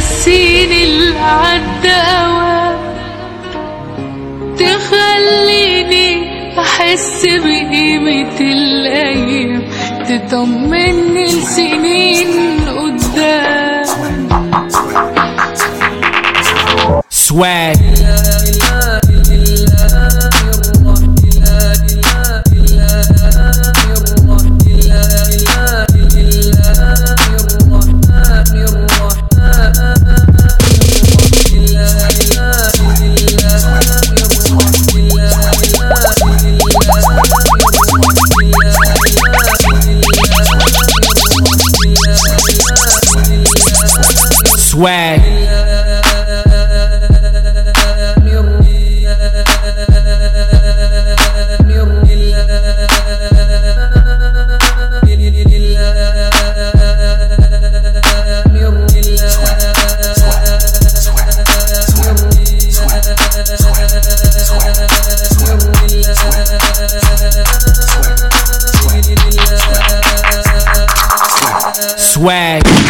تنسيني اللي عدى أوام تخليني أحس بقيمة الأيام تطمني لسنين قدام Swag. Swag. Swag.